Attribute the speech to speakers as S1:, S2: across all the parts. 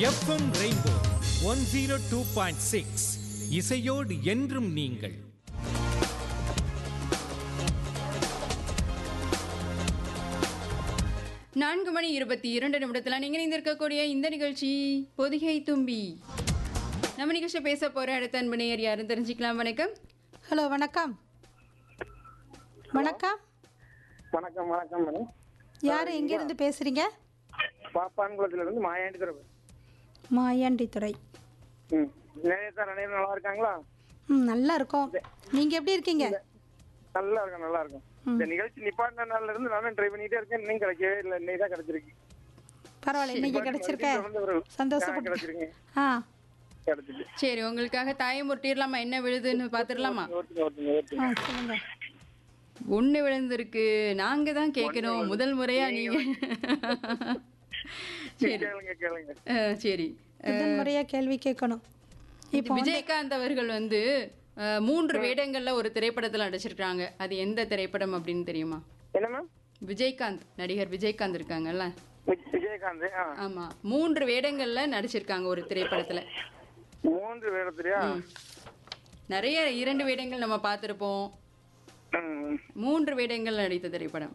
S1: FM rainbow one zero two point six இசையோடு என்றும் நீங்கள்
S2: நான்கு மணி இருபத்தி இரண்டு நிமிடத்துல நீங்க இணைந்திருக்கக்கூடிய இந்த நிகழ்ச்சி பொதிகை தும்பி நம்ம நிகழ்ச்சி பேச போற அடுத்த அன்பு நேயர் யாருன்னு தெரிஞ்சுக்கலாம் வணக்கம்
S3: ஹலோ வணக்கம் வணக்கம்
S4: வணக்கம் வணக்கம் மேடம்
S3: யார் எங்கேருந்து பேசுகிறீங்க
S4: பாப்பான்குளத்துல இருந்து மாயாண்டி தரப்பு
S3: மாயாண்டித்துறை
S4: ம் நேயத்தார் அனைவரும் நல்லா இருக்காங்களா
S3: ம் நல்லா இருக்கோம் நீங்கள் எப்படி இருக்கீங்க
S4: நல்லா இருக்கும் நல்லா இருக்கும் இந்த நிகழ்ச்சி நிப்பாட்டின நாள்ல இருந்து நானும் ட்ரை பண்ணிட்டே இருக்கேன் இன்னும் கிடைக்கவே இல்லை இன்னைக்கு தான் கிடைச்சிருக்கு
S3: பரவாயில்ல இன்னைக்கு கிடைச்சிருக்க சந்தோஷப்பட்டு
S4: கிடைச்சிருங்க
S3: ஆ
S4: கிடைச்சிட்டு
S2: சரி உங்களுக்காக தாயை முட்டிடலாமா என்ன விழுதுன்னு பாத்துடலாமா
S4: ஓட்டுங்க ஓட்டுங்க ஓட்டுங்க
S3: ஆ சொல்லுங்க
S2: ஒண்ணு விழுந்திருக்கு நாங்க தான் கேட்கணும் முதல் முறையா நீங்க சரி
S4: கேளுங்க கேளுங்க
S2: அஹ், சரி
S3: முதல் முறையாக கேள்வி கேட்கணும் இப்போ
S2: விஜயகாந்த் அவர்கள் வந்து அஹ், மூன்று வேடங்கள்ல ஒரு திரைப்படத்துல நடிச்சிருக்காங்க அது எந்த திரைப்படம் அப்படின்னு தெரியுமா
S4: என்ன மேம்
S2: விஜயகாந்த் நடிகர் விஜயகாந்த் இருக்காங்கல்ல
S4: விஜயகாந்த் ஆ
S2: ஆமா மூன்று வேடங்கள்ல நடிச்சிருக்காங்க ஒரு திரைப்படத்துல
S4: மூன்று வேடத்திலையா
S2: நிறைய இரண்டு வேடங்கள் நம்ம பார்த்திருப்போம்
S4: ம்.
S2: மூன்று வேடங்கள் நடித்த திரைப்படம்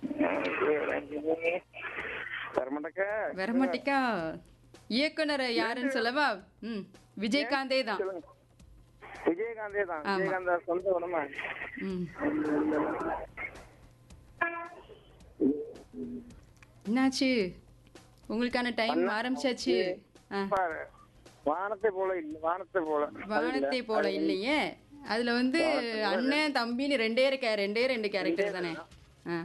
S4: தரமாட்டக்க
S2: வரமாட்டிக்கா இயக்குனர் யாருன்னு சொல்லவா ம் விஜயகாந்தே தான்
S4: சொல்லுங்க விஜயகாந்தே தான் விஜயகாந்த் சொந்த உடம்பா
S2: ம் என்னாச்சு உங்களுக்கான டைம் ஆரம்பிச்சாச்சு ஆ
S4: பாரு வானத்தை போல இல்ல வானத்தை போல
S2: வானத்தை போல இல்லையே அதுல வந்து அண்ணன் தம்பின்னு ரெண்டே இருக்க ரெண்டே ரெண்டு கேரக்டர் தானே ஆ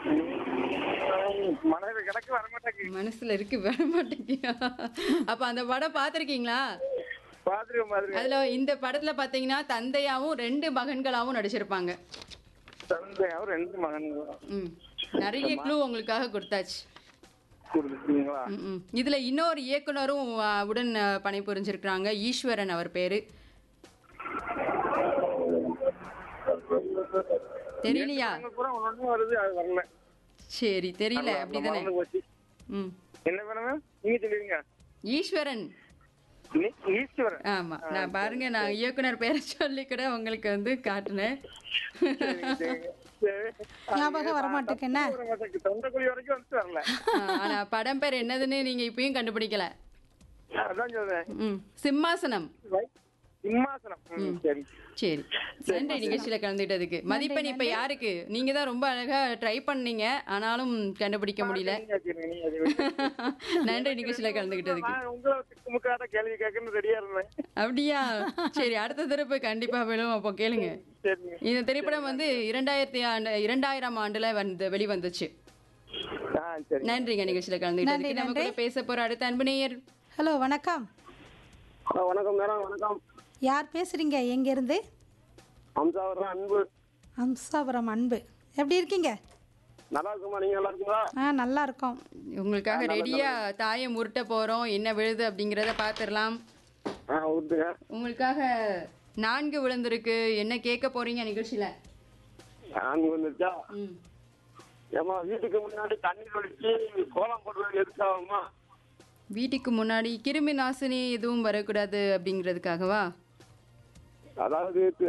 S4: மனதில் கிடக்கு வரமாட்டேங்க
S2: மனசுல இருக்கு வர மாட்டேங்கியா அப்ப அந்த படம் பார்த்திருக்கீங்களா
S4: பாத்துருக்க மாதிரி
S2: அதுல இந்த படத்துல பாத்தீங்கன்னா தந்தையாவும் ரெண்டு மகன்களாவும் நடிச்சிருப்பாங்க
S4: தந்தை அவர் ரெண்டு மகன்கள்
S2: ம் நிறைய க்ளூ உங்களுக்காக கொடுத்தாச்சு
S4: கொடுத்துருக்கீங்களா
S2: ம், ம். இதுல இன்னொரு இயக்குனரும் ஆ, உடன் ஆ, பணிபுரிஞ்சிருக்கிறாங்க ஈஸ்வரன் அவர் பேரு தெரியலையா
S4: அங்க பூரா ஒண்ணு வருது அது வரல
S2: சரி தெரியல அப்படிதானே
S4: மறந்து போச்சு
S2: ம்
S4: என்ன பண்ணுங்க நீங்க சொல்லுவீங்க
S2: ஈஸ்வரன்
S4: நீ- ஈஸ்வரன்
S2: ஆமா நான் பாருங்க நான் இயக்குனர் பேரை சொல்லி கூட உங்களுக்கு வந்து காட்டினேன்
S4: சரிங்க. சரி.
S3: ஞாபகம் வரமாட்டேக்கு என்ன
S4: வர மாட்டேங்குது. தொண்டைக்குழி வரைக்கும் வந்து வரல
S2: ஆ, ஆனா படம் பேர் என்னதுன்னு நீங்க இப்பயும் கண்டுபிடிக்கல
S4: அதான் சொல்றேன்
S2: ம் சிம்மாசனம்
S4: வை- சிம்மாசனம் ம், சரி
S2: சரி நன்றி நிகழ்ச்சியில கலந்துட்டதுக்கு மதிப்பெண் இப்ப யாருக்கு நீங்க தான் ரொம்ப அழகா ட்ரை பண்ணீங்க ஆனாலும் கண்டுபிடிக்க முடியல
S4: நீங்க வச்சிருங்க, நீங்க வச்சிருங்க.
S2: நன்றி நிகழ்ச்சியில கலந்துகிட்டதுக்கு
S4: நான் உங்களை திக்குமுக்காத கேள்வி கேட்கணும்னு ரெடியா இருந்தேன்
S2: அப்படியா சரி அடுத்த தடவை கண்டிப்பா விழும் அப்போ கேளுங்க
S4: சரிங்க
S2: இந்த திரைப்படம் வந்து இரண்டாயிரத்தி ஆண்டு இரண்டாயிரம் ஆண்டுல வந்து வெளிவந்துச்சு
S4: ஆ சரி
S2: நன்றிங்க நிகழ்ச்சியில கலந்துகிட்டதுக்கு நம்ம கூட பேச போற அடுத்த அன்பு நேயர்
S3: ஹலோ வணக்கம்
S4: ஆ, வணக்கம் மேடம் வணக்கம்
S3: யார் பேசுகிறீங்க எங்கேருந்து
S4: அம்சாவரம் அன்பு
S3: அம்சாபுரம் அன்பு எப்படி இருக்கீங்க
S4: நல்லா இருக்குமா நீங்க நல்லா இருக்குங்களா
S3: ஆ நல்லா இருக்கோம்
S2: உங்களுக்காக ரெடியா தாயை முருட்ட போறோம் என்ன விழுது அப்படிங்கறத பாத்துரலாம்
S4: ஆ ஊத்துங்க
S2: உங்களுக்காக நான்கு விழுந்திருக்கு என்ன கேட்க போறீங்க நிகழ்ச்சியில
S4: நான்கு வந்துருச்சா
S2: ம்.
S4: ஏமா வீட்டுக்கு முன்னாடி தண்ணி ஒழிச்சு கோலம் போடுறது எதுக்காகமா
S2: வீட்டுக்கு முன்னாடி கிருமி நாசினி எதுவும் வரக்கூடாது அப்படிங்கிறதுக்காகவா
S4: அதாவது